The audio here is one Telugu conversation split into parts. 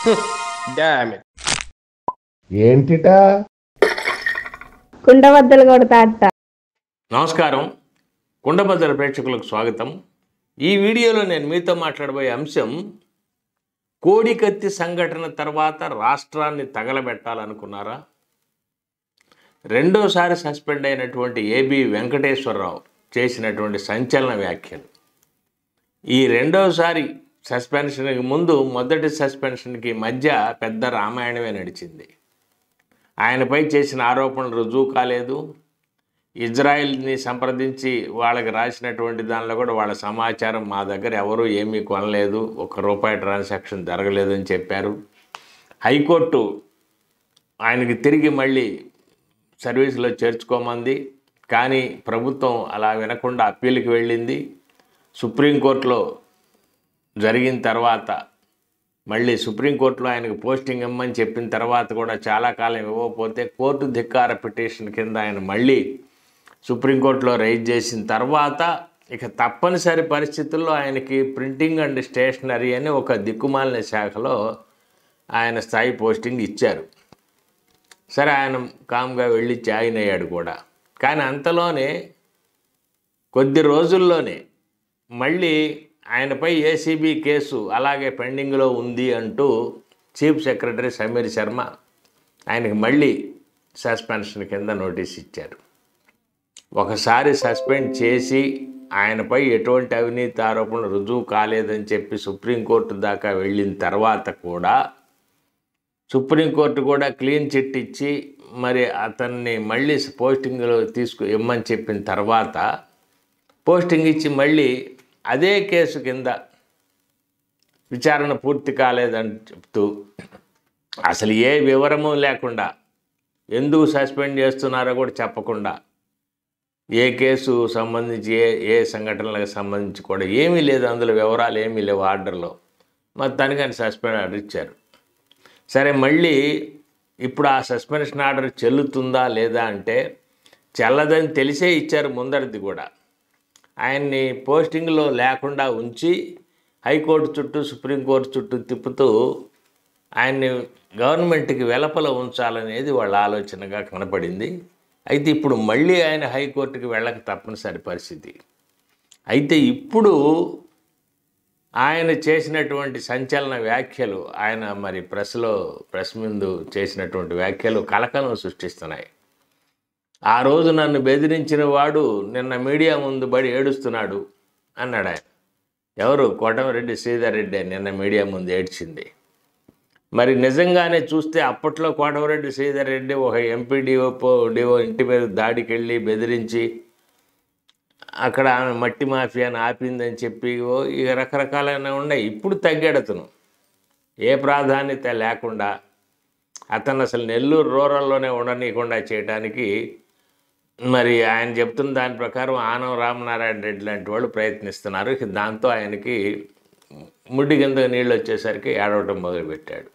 డామ్ ఇట్ ఏంటిటా కుండబద్దలు కొడతా అత్త నమస్కారం కుండబద్దల ప్రేక్షకులకు స్వాగతం ఈ వీడియోలో నేను మీతో మాట్లాడబోయే అంశం కోడికత్తి సంఘటన తర్వాత రాష్ట్రాన్ని తగలబెట్టాలనుకున్నారా రెండోసారి సస్పెండ్ అయినటువంటి ఏబి వెంకటేశ్వరరావు చేసినటువంటి సంచలన వ్యాఖ్యలు ఈ రెండోసారి సస్పెన్షన్కి ముందు మొదటి సస్పెన్షన్కి మధ్య పెద్ద రామాయణమే నడిచింది ఆయనపై చేసిన ఆరోపణలు రుజువు కాలేదు ఇజ్రాయిల్ని సంప్రదించి వాళ్ళకి రాసినటువంటి దానిలో కూడా వాళ్ళ సమాచారం మా దగ్గర ఎవరు ఏమీ కొనలేదు ఒక్క రూపాయి ట్రాన్సాక్షన్ జరగలేదని చెప్పారు హైకోర్టు ఆయనకి తిరిగి మళ్ళీ సర్వీసులో చేర్చుకోమంది కానీ ప్రభుత్వం అలా వినకుండా అప్పీల్కి వెళ్ళింది సుప్రీంకోర్టులో జరిగిన తర్వాత మళ్ళీ సుప్రీంకోర్టులో ఆయనకు పోస్టింగ్ ఇమ్మని చెప్పిన తర్వాత కూడా చాలా కాలం ఇవ్వకపోతే కోర్టు ధిక్కార పిటిషన్ కింద ఆయన మళ్ళీ సుప్రీంకోర్టులో రైజ్ చేసిన తర్వాత ఇక తప్పనిసరి పరిస్థితుల్లో ఆయనకి ప్రింటింగ్ అండ్ స్టేషనరీ అని ఒక దిక్కుమాలిన శాఖలో ఆయన స్థాయి పోస్టింగ్ ఇచ్చారు సరే ఆయన కామ్గా వెళ్ళి జాయిన్ అయ్యాడు కూడా కానీ అంతలోనే కొద్ది రోజుల్లోనే మళ్ళీ ఆయనపై ఏసీబీ కేసు అలాగే పెండింగ్లో ఉంది అంటూ చీఫ్ సెక్రటరీ సమీర్ శర్మ ఆయనకి మళ్ళీ సస్పెన్షన్ కింద నోటీస్ ఇచ్చారు ఒకసారి సస్పెండ్ చేసి ఆయనపై ఎటువంటి అవినీతి ఆరోపణలు రుజువు కాలేదని చెప్పి సుప్రీంకోర్టు దాకా వెళ్ళిన తర్వాత కూడా సుప్రీంకోర్టు కూడా క్లీన్ చిట్ ఇచ్చి మరి అతన్ని మళ్ళీ పోస్టింగ్లో తీసుకు ఇమ్మని చెప్పిన తర్వాత పోస్టింగ్ ఇచ్చి మళ్ళీ అదే కేసు కింద విచారణ పూర్తి కాలేదని చెప్తూ అసలు ఏ వివరము లేకుండా ఎందుకు సస్పెండ్ చేస్తున్నారో కూడా చెప్పకుండా ఏ కేసు సంబంధించి ఏ ఏ సంఘటనలకు సంబంధించి కూడా ఏమీ లేదు అందులో వివరాలు ఏమీ లేవు ఆర్డర్లో మొత్తానికి ఆయన సస్పెండ్ ఆర్డర్ ఇచ్చారు సరే మళ్ళీ ఇప్పుడు ఆ సస్పెన్షన్ ఆర్డర్ చెల్లుతుందా లేదా అంటే చెల్లదని తెలిసే ఇచ్చారు ముందరిది కూడా ఆయన్ని పోస్టింగ్లో లేకుండా ఉంచి హైకోర్టు చుట్టూ సుప్రీంకోర్టు చుట్టూ తిప్పుతూ ఆయన్ని గవర్నమెంట్కి వెలపల ఉంచాలనేది వాళ్ళ ఆలోచనగా కనపడింది అయితే ఇప్పుడు మళ్ళీ ఆయన హైకోర్టుకి వెళ్ళక తప్పనిసరి పరిస్థితి అయితే ఇప్పుడు ఆయన చేసినటువంటి సంచలన వ్యాఖ్యలు ఆయన మరి ప్రెస్లో ప్రెస్ ముందు చేసినటువంటి వ్యాఖ్యలు కలకలం సృష్టిస్తున్నాయి ఆ రోజు నన్ను బెదిరించిన వాడు నిన్న మీడియా ముందు బడి ఏడుస్తున్నాడు అన్నాడు ఆయన ఎవరు కోటమిరెడ్డి శ్రీధర్ రెడ్డి నిన్న మీడియా ముందు ఏడ్చింది మరి నిజంగానే చూస్తే అప్పట్లో కోటమిరెడ్డి శ్రీధర్ రెడ్డి ఒక ఎంపీ డిఓ డిఓ ఇంటి మీద దాడికి వెళ్ళి బెదిరించి అక్కడ ఆమె మట్టి మాఫియాని ఆపిందని చెప్పి ఓ ఇక రకరకాలైన ఉన్నాయి ఇప్పుడు తగ్గాడు అతను ఏ ప్రాధాన్యత లేకుండా అతను అసలు నెల్లూరు రూరల్లోనే ఉండనీయకుండా చేయడానికి మరి ఆయన చెప్తున్న దాని ప్రకారం ఆనం రామనారాయణ రెడ్డి లాంటి వాళ్ళు ప్రయత్నిస్తున్నారు ఇక దాంతో ఆయనకి ముడ్డి కింద నీళ్ళు వచ్చేసరికి ఏడవటం మొదలుపెట్టాడు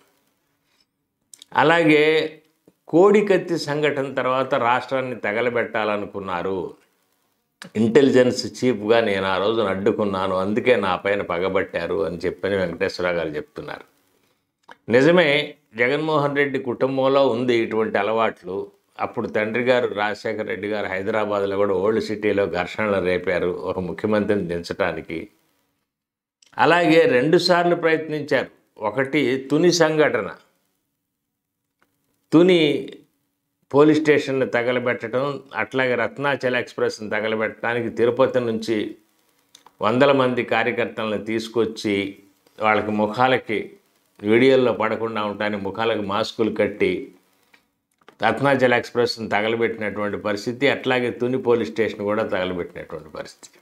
అలాగే కోడికత్తి సంఘటన తర్వాత రాష్ట్రాన్ని తగలబెట్టాలనుకున్నారు ఇంటెలిజెన్స్ చీఫ్గా నేను ఆ రోజున అడ్డుకున్నాను అందుకే నా పైన పగబట్టారు అని చెప్పని వెంకటేశ్వరరావు గారు చెప్తున్నారు నిజమే జగన్మోహన్ రెడ్డి కుటుంబంలో ఉంది ఇటువంటి అలవాట్లు అప్పుడు తండ్రి గారు రాజశేఖర రెడ్డి గారు హైదరాబాద్లో కూడా ఓల్డ్ సిటీలో ఘర్షణలు రేపారు ఒక ముఖ్యమంత్రిని దించడానికి అలాగే రెండుసార్లు ప్రయత్నించారు ఒకటి తుని సంఘటన తుని పోలీస్ స్టేషన్ని తగలబెట్టడం అట్లాగే రత్నాచల ఎక్స్ప్రెస్ని తగలబెట్టడానికి తిరుపతి నుంచి వందల మంది కార్యకర్తలను తీసుకొచ్చి వాళ్ళకి ముఖాలకి వీడియోల్లో పడకుండా ఉండడానికి ముఖాలకు మాస్కులు కట్టి రత్నాచల ఎక్స్ప్రెస్ని తగలబెట్టినటువంటి పరిస్థితి అట్లాగే తుని పోలీస్ స్టేషన్ కూడా తగలబెట్టినటువంటి పరిస్థితి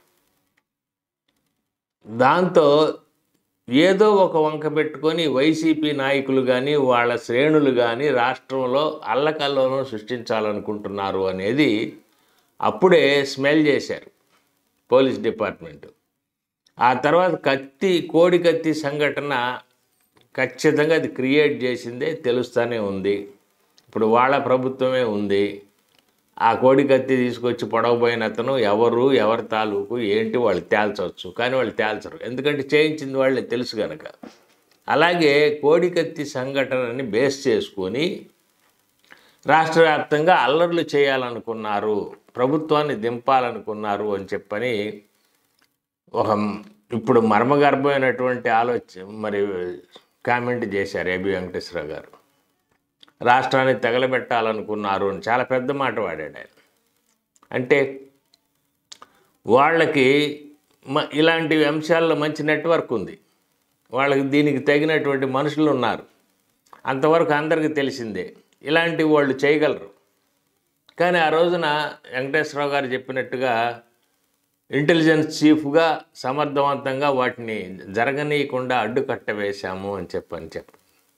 దాంతో ఏదో ఒక వంక పెట్టుకొని వైసీపీ నాయకులు కానీ వాళ్ళ శ్రేణులు కానీ రాష్ట్రంలో అల్లకల్లోనూ సృష్టించాలనుకుంటున్నారు అనేది అప్పుడే స్మెల్ చేశారు పోలీస్ డిపార్ట్మెంట్ ఆ తర్వాత కత్తి కోడి కత్తి సంఘటన ఖచ్చితంగా అది క్రియేట్ చేసిందే తెలుస్తూనే ఉంది ఇప్పుడు వాళ్ళ ప్రభుత్వమే ఉంది ఆ కోడి కత్తి తీసుకొచ్చి పొడవబోయిన అతను ఎవరు ఎవరి తాలూకు ఏంటి వాళ్ళు తేల్చవచ్చు కానీ వాళ్ళు తేల్చరు ఎందుకంటే చేయించింది వాళ్ళే తెలుసు కనుక అలాగే కోడికత్తి సంఘటనని బేస్ చేసుకొని రాష్ట్ర వ్యాప్తంగా అల్లర్లు చేయాలనుకున్నారు ప్రభుత్వాన్ని దింపాలనుకున్నారు అని చెప్పని ఒక ఇప్పుడు మర్మగర్భమైనటువంటి ఆలోచన మరి కామెంట్ చేశారు ఏబి వెంకటేశ్వరరావు గారు రాష్ట్రాన్ని తగలబెట్టాలనుకున్నారు అని చాలా పెద్ద మాట వాడాడు ఆయన అంటే వాళ్ళకి మ ఇలాంటి అంశాల్లో మంచి నెట్వర్క్ ఉంది వాళ్ళకి దీనికి తగినటువంటి మనుషులు ఉన్నారు అంతవరకు అందరికీ తెలిసిందే ఇలాంటి వాళ్ళు చేయగలరు కానీ ఆ రోజున వెంకటేశ్వరరావు గారు చెప్పినట్టుగా ఇంటెలిజెన్స్ చీఫ్గా సమర్థవంతంగా వాటిని జరగనీయకుండా అడ్డుకట్ట వేశాము అని చెప్పని చెప్పి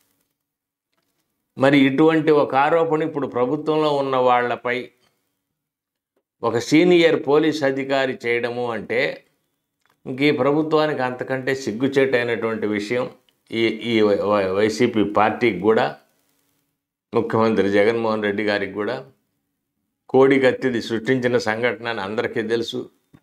మరి ఇటువంటి ఒక ఆరోపణ ఇప్పుడు ప్రభుత్వంలో ఉన్న వాళ్ళపై ఒక సీనియర్ పోలీస్ అధికారి చేయడము అంటే ఇంక ఈ ప్రభుత్వానికి అంతకంటే సిగ్గుచేటైనటువంటి విషయం ఈ ఈ వై- వైసీపీ పార్టీకి కూడా ముఖ్యమంత్రి జగన్మోహన్ రెడ్డి గారికి కూడా కోడి కత్తిది సృష్టించిన సంఘటన అని అందరికీ తెలుసు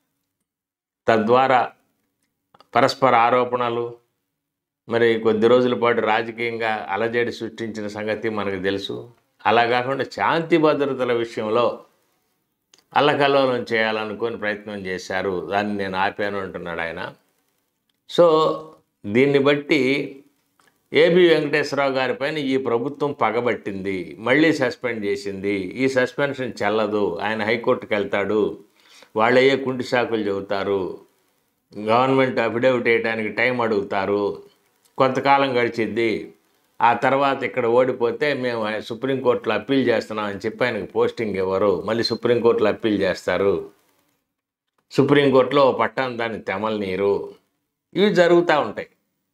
తద్వారా పరస్పర ఆరోపణలు మరి కొద్ది రోజుల పాటు రాజకీయంగా అలజడి సృష్టించిన సంగతి మనకు తెలుసు అలా కాకుండా శాంతి భద్రతల విషయంలో అల్లకల్లోలం చేయాలనుకొని ప్రయత్నం చేశారు దాన్ని నేను ఆపాను అంటున్నాడు ఆయన సో దీన్ని బట్టి ఏబి వెంకటేశ్వరరావు గారి పైన ఈ ప్రభుత్వం పగబట్టింది మళ్ళీ సస్పెండ్ చేసింది ఈ సస్పెన్షన్ చెల్లదు ఆయన హైకోర్టుకి వెళ్తాడు వాళ్ళయ్యే కుంటి సాకులు చెబుతారు గవర్నమెంట్ అఫిడవిట్ వేయడానికి టైం అడుగుతారు కొంతకాలం గడిచిద్ది ఆ తర్వాత ఇక్కడ ఓడిపోతే మేము సుప్రీంకోర్టులో అప్పీల్ చేస్తున్నాం అని చెప్పి ఆయనకు పోస్టింగ్ ఇవ్వరు మళ్ళీ సుప్రీంకోర్టులో అప్పీల్ చేస్తారు సుప్రీంకోర్టులో ఓ పట్టాను దాన్ని తెమలనీరు ఇవి జరుగుతూ ఉంటాయి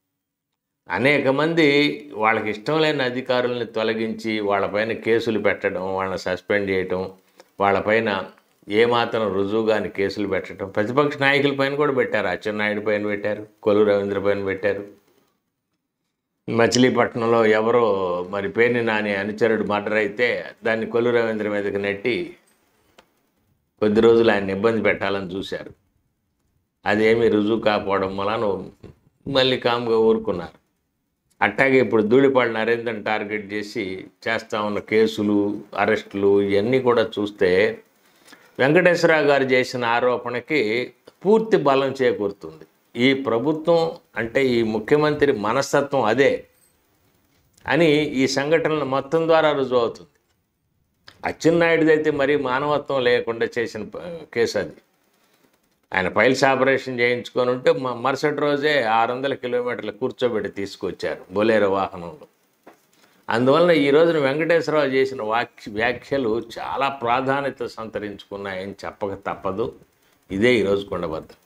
అనేక మంది వాళ్ళకి ఇష్టం లేని అధికారుల్ని తొలగించి వాళ్ళపైన కేసులు పెట్టడం వాళ్ళని సస్పెండ్ చేయటం వాళ్ళపైన ఏమాత్రం రుజువుగాని కేసులు పెట్టడం ప్రతిపక్ష నాయకుల పైన కూడా పెట్టారు అచ్చెన్నాయుడు పైన పెట్టారు కొల్లు రవీంద్ర పైన పెట్టారు మచిలీపట్నంలో ఎవరో మరి పేర్ని నాని అనుచరుడు మర్డర్ అయితే దాన్ని కొల్లు రవీంద్ర మీదకి నెట్టి కొద్ది రోజులు ఆయన ఇబ్బంది పెట్టాలని చూశారు అదేమీ రుజువు కాకపోవడం వలన మళ్ళీ కామ్గా ఊరుకున్నారు అట్టాగే ఇప్పుడు ధూళిపాడు నరేంద్రని టార్గెట్ చేసి చేస్తా ఉన్న కేసులు అరెస్టులు ఇవన్నీ కూడా చూస్తే వెంకటేశ్వరరావు గారు చేసిన ఆరోపణకి పూర్తి బలం చేకూరుతుంది ఈ ప్రభుత్వం అంటే ఈ ముఖ్యమంత్రి మనస్తత్వం అదే అని ఈ సంఘటనల మొత్తం ద్వారా రుజువు అవుతుంది అచ్చెన్నాయుడిది అయితే మరీ మానవత్వం లేకుండా చేసిన ప- కేసు అది ఆయన పైల్స్ ఆపరేషన్ చేయించుకొని ఉంటే మ- మరుసటి రోజే ఆరు వందల కిలోమీటర్లు కూర్చోబెట్టి తీసుకొచ్చారు బొలేరో వాహనంలో అందువలన ఈ రోజున వెంకటేశ్వరరావు చేసిన వాక్య వ్యాఖ్యలు చాలా ప్రాధాన్యత సంతరించుకున్నాయని చెప్పక తప్పదు ఇదే ఈరోజు కొండబద్ద